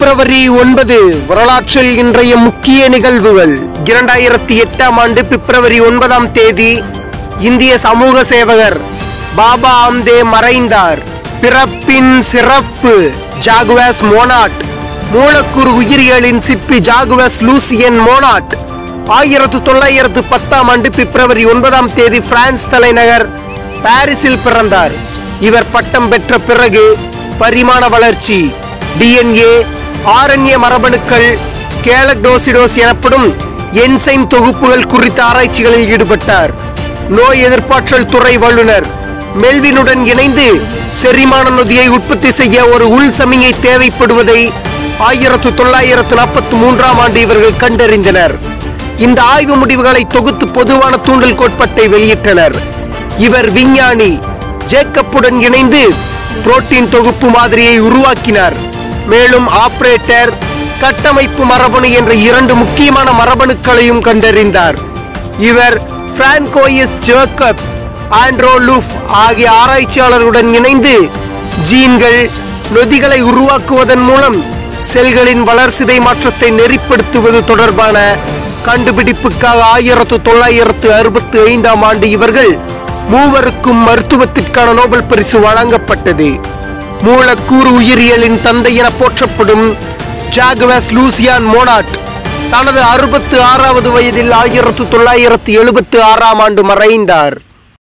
பிப்ரவரி ஒன்பது வரலாற்றில் இன்றைய முக்கிய நிகழ்வுகள் இரண்டாயிரத்தி எட்டாம் ஆண்டு பிப்ரவரி ஒன்பதாம் தேதி இந்திய சமூக சேவகர் பாபா ஆம்தே மறைந்தார் பிறப்பின் சிறப்பு ஜாகுவாஸ் மோனாட் மூலக்கூறு உயிரியலின் சிற்பி ஜாகுவாஸ் லூசியன் மோனாட் ஆயிரத்து தொள்ளாயிரத்து பத்தாம் ஆண்டு பிப்ரவரி ஒன்பதாம் தேதி பிரான்ஸ் தலைநகர் பாரிஸில் பிறந்தார் இவர் பட்டம் பெற்ற பிறகு பரிமாண வளர்ச்சி டிஎன்ஏ ஆர்என்ஏ மரபணுக்கள் கேலக்டோசிடோஸ் எனப்படும் என்சைம் தொகுப்புகள் குறித்த ஆராய்ச்சிகளில் ஈடுபட்டார் நோய் எதிர்ப்பாற்றல் துறை வல்லுனர் மெல்வினுடன் இணைந்து செரிமான நொதியை உற்பத்தி செய்ய ஒரு உள் சமிகை தேவைப்படுவதை ஆயிரத்து தொள்ளாயிரத்து நாற்பத்தி மூன்றாம் ஆண்டு இவர்கள் கண்டறிந்தனர் இந்த ஆய்வு முடிவுகளை தொகுத்து பொதுவான தூண்டல் கோட்பாட்டை வெளியிட்டனர் இவர் விஞ்ஞானி ஜேக்கப்புடன் இணைந்து புரோட்டீன் தொகுப்பு மாதிரியை உருவாக்கினார் மேலும் ஆபரேட்டர் கட்டமைப்பு மரபணு என்ற இரண்டு முக்கியமான மரபணுக்களையும் கண்டறிந்தார் இவர் பிரான்கோயிஸ் ஜேக்கப் ஆண்ட்ரோ லூஃப் ஆகிய ஆராய்ச்சியாளர்களுடன் இணைந்து ஜீன்கள் நொதிகளை உருவாக்குவதன் மூலம் செல்களின் வளர்சிதை மாற்றத்தை நெறிப்படுத்துவது தொடர்பான கண்டுபிடிப்புக்காக ஆயிரத்து தொள்ளாயிரத்து அறுபத்தி ஐந்தாம் ஆண்டு இவர்கள் மூவருக்கும் மருத்துவத்திற்கான நோபல் பரிசு வழங்கப்பட்டது மூலக்கூறு உயிரியலின் தந்தை என போற்றப்படும் ஜாகுவாஸ் லூசியான் மோனாட் தனது அறுபத்து ஆறாவது வயதில் ஆயிரத்து தொள்ளாயிரத்து எழுபத்து ஆறாம் ஆண்டு மறைந்தார்